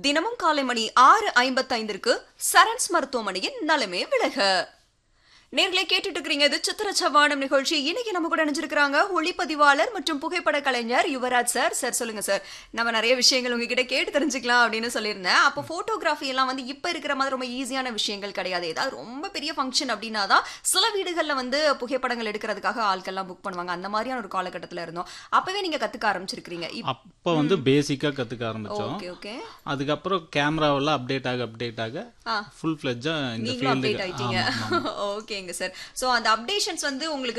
தினமும் காலை மணி ஆறு ஐம்பத்தைந்திற்கு சரண்ஸ் மருத்துவமனையின் நலமே விலக நேர்களை கேட்டுட்டு இருக்கிறீங்க இது சித்திர சவானம் நிகழ்ச்சி இன்னைக்கு நம்ம கூட நினைச்சிருக்கிறாங்க ஒளிப்பதிவாளர் மற்றும் புகைப்பட கலைஞர் யுவராஜ் சார் சார் சொல்லுங்க சார் நம்ம நிறைய விஷயங்கள் உங்ககிட்ட கேட்டு தெரிஞ்சுக்கலாம் அப்படின்னு சொல்லியிருந்தேன் அப்போ போட்டோகிராஃபி எல்லாம் வந்து இப்ப இருக்கிற மாதிரி ரொம்ப ஈஸியான விஷயங்கள் கிடையாது ஏதாவது ரொம்ப பெரிய ஃபங்க்ஷன் அப்படின்னா தான் சில வீடுகள்ல வந்து புகைப்படங்கள் எடுக்கிறதுக்காக ஆட்கள்லாம் புக் பண்ணுவாங்க அந்த மாதிரியான ஒரு காலகட்டத்துல இருந்தோம் அப்பவே நீங்க கத்துக்க ஆரம்பிச்சிருக்கிறீங்க அப்போ வந்து பேசிக்காக கற்றுக்க ஆரம்பித்தோம் ஓகே ஓகே அதுக்கப்புறம் கேமராவெல்லாம் அப்டேட் ஆக அப்டேட் ஆக ஆ. ஃபுல் ஃப்ளெஜ்ஜாக இந்த நீங்களும் அப்டேட் ஃபீல்டுக்கு ஆயிட்டீங்க ஓகேங்க சார் சோ அந்த அப்டேஷன்ஸ் வந்து உங்களுக்கு